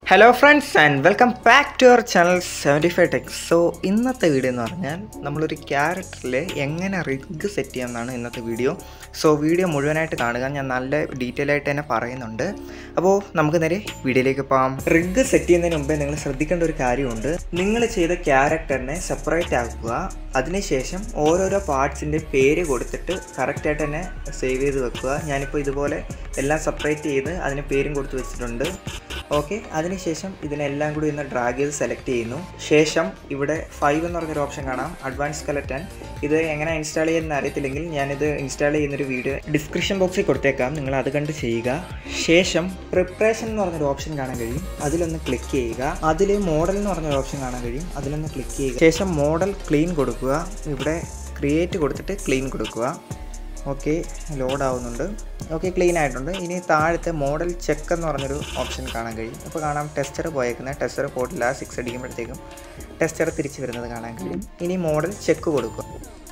hello friends and welcome back to our channel seventy five techs so ഇന്നത്തെ video എന്ന് പറഞ്ഞാൽ നമ്മളൊരു ക്യാരക്ടറിൽ എങ്ങനെ റിഗ് സെറ്റ് ചെയ്യാമെന്നാണ് ഇന്നത്തെ വീഡിയോ സോ വീഡിയോ മുഴുവനായിട്ട് കാണുക ഞാൻ നല്ല ഡീറ്റെയിൽ ആയിട്ട് തന്നെ പറയുന്നുണ്ട് അപ്പോൾ നമുക്ക് നേരെ വീഡിയോയിലേക്ക് പോകാം റിഗ് സെറ്റ് ചെയ്യുന്നതിന് മുമ്പേ നിങ്ങൾ ശ്രദ്ധിക്കേണ്ട ഒരു കാര്യമുണ്ട് നിങ്ങൾ ചെയ്ത ക്യാരക്ടറിനെ സെപ്പറേറ്റ് ആക്കുക അതിനുശേഷം ഓരോരോ പാർട്സിൻ്റെ പേര് കൊടുത്തിട്ട് കറക്റ്റായിട്ട് തന്നെ സേവ് ചെയ്ത് വെക്കുക ഞാനിപ്പോൾ ഇതുപോലെ എല്ലാം സെപ്പറേറ്റ് ചെയ്ത് അതിന് പേരും കൊടുത്ത് വെച്ചിട്ടുണ്ട് ഓക്കെ അതിനുശേഷം ഇതിനെല്ലാം കൂടി ഒന്ന് ഡ്രാഗ് ചെയ്ത് സെലക്ട് ചെയ്യുന്നു ശേഷം ഇവിടെ ഫൈവ് എന്ന് പറഞ്ഞൊരു ഓപ്ഷൻ കാണാം അഡ്വാൻസ് സ്കെലറ്റൻ ഇത് എങ്ങനെ ഇൻസ്റ്റാൾ ചെയ്യുന്ന അറിയത്തില്ലെങ്കിൽ ഞാനിത് ഇൻസ്റ്റാൾ ചെയ്യുന്നൊരു വീഡിയോ ഡിസ്ക്രിപ്ഷൻ ബോക്സിൽ കൊടുത്തേക്കാം നിങ്ങൾ അത് കണ്ട് ചെയ്യുക ശേഷം പ്രിപ്പറേഷൻ എന്ന് പറഞ്ഞൊരു ഓപ്ഷൻ കാണാൻ കഴിയും അതിലൊന്ന് ക്ലിക്ക് ചെയ്യുക അതിൽ മോഡൽ എന്ന് പറഞ്ഞൊരു ഓപ്ഷൻ കാണാൻ കഴിയും അതിലൊന്ന് ക്ലിക്ക് ചെയ്യുക ശേഷം മോഡൽ ക്ലീൻ കൊടുക്കുക ഇവിടെ ക്രിയേറ്റ് കൊടുത്തിട്ട് ക്ലീൻ കൊടുക്കുക ഓക്കെ ലോഡ് ആവുന്നുണ്ട് ഓക്കെ ക്ലീൻ ആയിട്ടുണ്ട് ഇനി താഴത്തെ മോഡൽ ചെക്ക് എന്ന് പറഞ്ഞൊരു ഓപ്ഷൻ കാണാൻ കഴിയും അപ്പോൾ കാണാം ടെസ്റ്റർ പോയേക്കുന്നത് ടെസ്റ്റർ പോയിട്ടില്ല സിക്സ് അടിക്കുമ്പോഴത്തേക്കും ടെസ്റ്റർ തിരിച്ച് വരുന്നത് കാണാൻ കഴിയും ഇനി മോഡൽ ചെക്ക് കൊടുക്കുക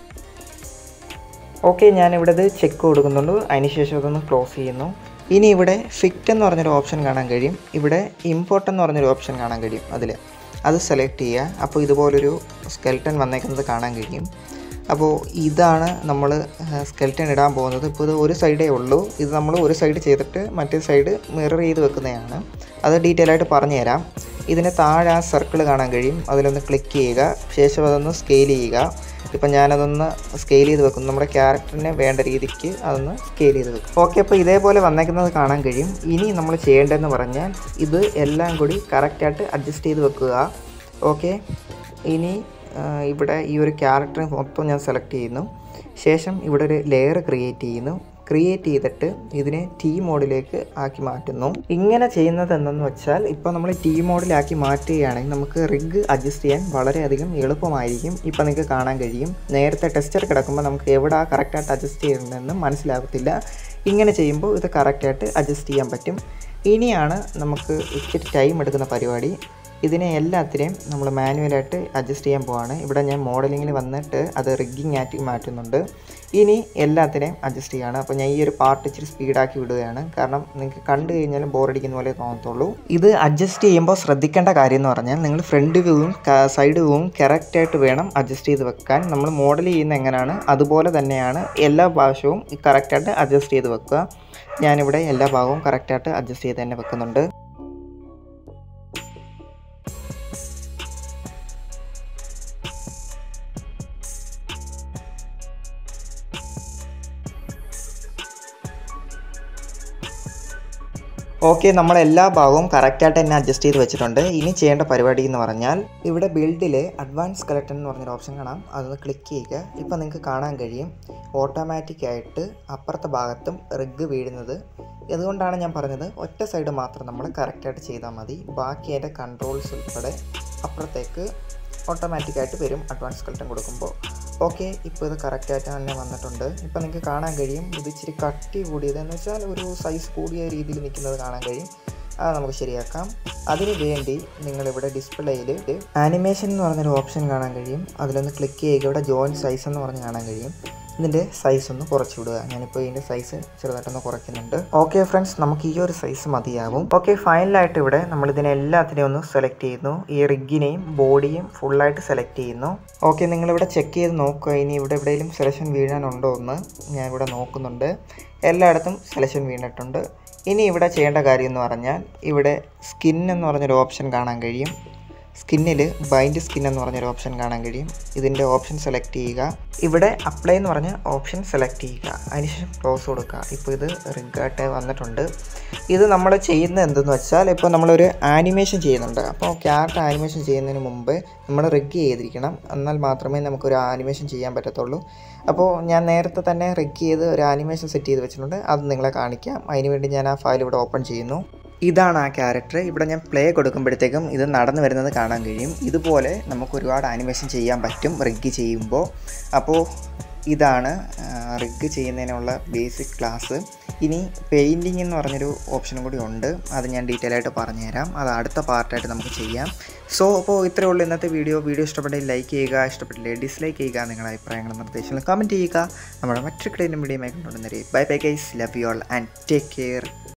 ഓക്കെ ഞാനിവിടെ ഇത് ചെക്ക് കൊടുക്കുന്നുണ്ട് അതിനുശേഷം അതൊന്ന് ക്ലോസ് ചെയ്യുന്നു ഇനി ഇവിടെ ഫിറ്റ് എന്ന് പറഞ്ഞൊരു ഓപ്ഷൻ കാണാൻ കഴിയും ഇവിടെ ഇമ്പോർട്ട് എന്ന് പറഞ്ഞൊരു ഓപ്ഷൻ കാണാൻ കഴിയും അതിൽ അത് സെലക്ട് ചെയ്യുക അപ്പോൾ ഇതുപോലൊരു സ്കെൽട്ടൺ വന്നേക്കുന്നത് കാണാൻ കഴിയും അപ്പോൾ ഇതാണ് നമ്മൾ സ്കെൽറ്റൻ ഇടാൻ പോകുന്നത് ഇപ്പോൾ ഇത് ഒരു സൈഡേ ഉള്ളൂ ഇത് നമ്മൾ ഒരു സൈഡ് ചെയ്തിട്ട് മറ്റേ സൈഡ് മിറർ ചെയ്ത് വെക്കുന്നതാണ് അത് ഡീറ്റെയിൽ ആയിട്ട് പറഞ്ഞു തരാം ഇതിന് താഴെ ആ സർക്കിൾ കാണാൻ കഴിയും അതിലൊന്ന് ക്ലിക്ക് ചെയ്യുക ശേഷം അതൊന്ന് സ്കെയിൽ ചെയ്യുക ഇപ്പം ഞാനതൊന്ന് സ്കെയിൽ ചെയ്ത് വെക്കും നമ്മുടെ ക്യാരക്ടറിന് വേണ്ട രീതിക്ക് അതൊന്ന് സ്കെയിൽ ചെയ്ത് വെക്കും ഓക്കെ അപ്പോൾ ഇതേപോലെ വന്നേക്കുന്നത് കാണാൻ കഴിയും ഇനി നമ്മൾ ചെയ്യേണ്ടതെന്ന് പറഞ്ഞാൽ ഇത് എല്ലാം കൂടി കറക്റ്റായിട്ട് അഡ്ജസ്റ്റ് ചെയ്ത് വെക്കുക ഓക്കെ ഇനി ഇവിടെ ഈ ഒരു ക്യാരക്ടർ മൊത്തം ഞാൻ സെലക്ട് ചെയ്യുന്നു ശേഷം ഇവിടെ ഒരു ലെയർ ക്രിയേറ്റ് ചെയ്യുന്നു ക്രിയേറ്റ് ചെയ്തിട്ട് ഇതിനെ ടി മോഡിലേക്ക് ആക്കി മാറ്റുന്നു ഇങ്ങനെ ചെയ്യുന്നത് എന്തെന്ന് വെച്ചാൽ ഇപ്പോൾ നമ്മൾ ടി മോഡിലാക്കി മാറ്റുകയാണെങ്കിൽ നമുക്ക് റിഗ് അഡ്ജസ്റ്റ് ചെയ്യാൻ വളരെയധികം എളുപ്പമായിരിക്കും ഇപ്പോൾ നിങ്ങൾക്ക് കാണാൻ കഴിയും നേരത്തെ ടെസ്റ്റർ കിടക്കുമ്പോൾ നമുക്ക് എവിടെ കറക്റ്റായിട്ട് അഡ്ജസ്റ്റ് ചെയ്യേണ്ടതെന്ന് മനസ്സിലാകത്തില്ല ഇങ്ങനെ ചെയ്യുമ്പോൾ ഇത് കറക്റ്റായിട്ട് അഡ്ജസ്റ്റ് ചെയ്യാൻ പറ്റും ഇനിയാണ് നമുക്ക് ഇച്ചിരി ടൈം എടുക്കുന്ന പരിപാടി ഇതിനെ എല്ലാത്തിനെയും നമ്മൾ മാനുവലായിട്ട് അഡ്ജസ്റ്റ് ചെയ്യാൻ പോവാണ് ഇവിടെ ഞാൻ മോഡലിങ്ങിൽ വന്നിട്ട് അത് റിഗ്ഗിങ് ആക്കി മാറ്റുന്നുണ്ട് ഇനി എല്ലാത്തിനെയും അഡ്ജസ്റ്റ് ചെയ്യുകയാണ് അപ്പോൾ ഞാൻ ഈ ഒരു പാർട്ട് ഇച്ചിരി സ്പീഡാക്കി വിടുകയാണ് കാരണം നിങ്ങൾക്ക് കണ്ടു കഴിഞ്ഞാലും ബോറടിക്കുന്ന പോലെ തോന്നത്തുള്ളൂ ഇത് അഡ്ജസ്റ്റ് ചെയ്യുമ്പോൾ ശ്രദ്ധിക്കേണ്ട കാര്യം എന്ന് പറഞ്ഞാൽ നിങ്ങൾ ഫ്രണ്ട് വ്യൂവും സൈഡ് വ്യൂവും കറക്റ്റായിട്ട് വേണം അഡ്ജസ്റ്റ് ചെയ്ത് വെക്കാൻ നമ്മൾ മോഡൽ ചെയ്യുന്ന എങ്ങനെയാണ് അതുപോലെ തന്നെയാണ് എല്ലാ ഭാഷവും കറക്റ്റായിട്ട് അഡ്ജസ്റ്റ് ചെയ്ത് വെക്കുക ഞാനിവിടെ എല്ലാ ഭാഗവും കറക്റ്റായിട്ട് അഡ്ജസ്റ്റ് ചെയ്ത് തന്നെ വെക്കുന്നുണ്ട് ഓക്കെ നമ്മൾ എല്ലാ ഭാഗവും കറക്റ്റായിട്ട് തന്നെ അഡ്ജസ്റ്റ് ചെയ്ത് വെച്ചിട്ടുണ്ട് ഇനി ചെയ്യേണ്ട പരിപാടി എന്ന് പറഞ്ഞാൽ ഇവിടെ ബിൽഡിൽ അഡ്വാൻസ് സ്കെലട്ടൺ എന്ന് പറഞ്ഞൊരു ഓപ്ഷൻ കാണാം അതൊന്ന് ക്ലിക്ക് ചെയ്യുക ഇപ്പോൾ നിങ്ങൾക്ക് കാണാൻ കഴിയും ഓട്ടോമാറ്റിക്കായിട്ട് അപ്പുറത്തെ ഭാഗത്തും റിഗ് വീഴുന്നത് അതുകൊണ്ടാണ് ഞാൻ പറഞ്ഞത് ഒറ്റ സൈഡ് മാത്രം നമ്മൾ കറക്റ്റായിട്ട് ചെയ്താൽ മതി ബാക്കി അതിൻ്റെ കൺട്രോൾസ് ഉൾപ്പെടെ അപ്പുറത്തേക്ക് ഓട്ടോമാറ്റിക്കായിട്ട് വരും അഡ്വാൻസ് സ്കെൽട്ടൺ കൊടുക്കുമ്പോൾ ഓക്കെ ഇപ്പോൾ ഇത് കറക്റ്റായിട്ട് തന്നെ വന്നിട്ടുണ്ട് ഇപ്പോൾ നിങ്ങൾക്ക് കാണാൻ കഴിയും ഇത് ഇച്ചിരി കട്ടി കൂടിയത് എന്ന് വെച്ചാൽ ഒരു സൈസ് കൂടിയ രീതിയിൽ നിൽക്കുന്നത് കാണാൻ കഴിയും അത് നമുക്ക് ശരിയാക്കാം അതിന് വേണ്ടി നിങ്ങളിവിടെ ഡിസ്പ്ലേയിൽ ആനിമേഷൻ എന്ന് പറഞ്ഞൊരു ഓപ്ഷൻ കാണാൻ കഴിയും അതിലൊന്ന് ക്ലിക്ക് ചെയ്യുക ഇവിടെ ജോയിൻ സൈസ് എന്ന് പറഞ്ഞ് കാണാൻ കഴിയും ഇതിൻ്റെ സൈസ് ഒന്ന് കുറച്ച് വിടുക ഞാനിപ്പോൾ ഇതിൻ്റെ സൈസ് ചെറുതായിട്ടൊന്ന് കുറയ്ക്കുന്നുണ്ട് ഓക്കെ ഫ്രണ്ട്സ് നമുക്ക് ഈ ഒരു സൈസ് മതിയാവും ഓക്കെ ഫൈനലായിട്ട് ഇവിടെ നമ്മൾ ഇതിനെ എല്ലാത്തിനെയും ഒന്ന് സെലക്ട് ചെയ്യുന്നു ഈ റിഗിനെയും ബോഡിയും ഫുള്ളായിട്ട് സെലക്ട് ചെയ്യുന്നു ഓക്കെ നിങ്ങളിവിടെ ചെക്ക് ചെയ്ത് നോക്കുക ഇനി ഇവിടെ എവിടെയെങ്കിലും സെലക്ഷൻ വീഴാനുണ്ടോ എന്ന് ഞാൻ ഇവിടെ നോക്കുന്നുണ്ട് എല്ലായിടത്തും സെലക്ഷൻ വീണിട്ടുണ്ട് ഇനി ഇവിടെ ചെയ്യേണ്ട കാര്യം എന്ന് പറഞ്ഞാൽ ഇവിടെ സ്കിൻ എന്ന് പറഞ്ഞൊരു ഓപ്ഷൻ കാണാൻ കഴിയും സ്കിന്നിൽ ബൈൻഡ് സ്കിൻ എന്ന് പറഞ്ഞൊരു ഓപ്ഷൻ കാണാൻ കഴിയും ഇതിൻ്റെ ഓപ്ഷൻ സെലക്ട് ചെയ്യുക ഇവിടെ അപ്ലൈ എന്ന് പറഞ്ഞ ഓപ്ഷൻ സെലക്ട് ചെയ്യുക അതിനുശേഷം ക്ലോസ് കൊടുക്കുക ഇപ്പോൾ ഇത് റിഗായിട്ട് വന്നിട്ടുണ്ട് ഇത് നമ്മൾ ചെയ്യുന്നത് എന്തെന്ന് വെച്ചാൽ ഇപ്പോൾ നമ്മളൊരു ആനിമേഷൻ ചെയ്യുന്നുണ്ട് അപ്പോൾ ക്യാരക്ടർ ആനിമേഷൻ ചെയ്യുന്നതിന് മുമ്പ് നമ്മൾ റിഗ് ചെയ്തിരിക്കണം എന്നാൽ മാത്രമേ നമുക്കൊരു ആനിമേഷൻ ചെയ്യാൻ പറ്റത്തുള്ളൂ അപ്പോൾ ഞാൻ നേരത്തെ തന്നെ റിഗ് ചെയ്ത് ഒരു ആനിമേഷൻ സെറ്റ് ചെയ്ത് വെച്ചിട്ടുണ്ട് അത് നിങ്ങളെ കാണിക്കാം അതിനുവേണ്ടി ഞാൻ ആ ഫയൽ ഇവിടെ ഓപ്പൺ ചെയ്യുന്നു ഇതാണ് ആ ക്യാരക്ടർ ഇവിടെ ഞാൻ പ്ലേ കൊടുക്കുമ്പോഴത്തേക്കും ഇത് നടന്നു വരുന്നത് കാണാൻ കഴിയും ഇതുപോലെ നമുക്ക് ഒരുപാട് ആനിമേഷൻ ചെയ്യാൻ പറ്റും റിഗ് ചെയ്യുമ്പോൾ അപ്പോൾ ഇതാണ് റിഗ് ചെയ്യുന്നതിനുള്ള ബേസിക് ക്ലാസ് ഇനി പെയിൻറ്റിങ് എന്ന് പറഞ്ഞൊരു ഓപ്ഷനും കൂടി ഉണ്ട് അത് ഞാൻ ഡീറ്റെയിൽ ആയിട്ട് പറഞ്ഞുതരാം അത് അടുത്ത പാർട്ടായിട്ട് നമുക്ക് ചെയ്യാം സോ അപ്പോൾ ഇത്രയേ ഉള്ളൂ ഇന്നത്തെ വീഡിയോ വീഡിയോ ഇഷ്ടപ്പെട്ടെങ്കിൽ ലൈക്ക് ചെയ്യുക ഇഷ്ടപ്പെട്ടില്ലേ ഡിസ്ലൈക്ക് ചെയ്യുക നിങ്ങളുടെ അഭിപ്രായങ്ങളും നിർദ്ദേശങ്ങളും കമൻറ്റ് ചെയ്യുക നമ്മുടെ മറ്റൊരു കിടയിലും വീഡിയോ കണ്ടുകൊണ്ടുവന്നേരെ bye bye guys love you all and take care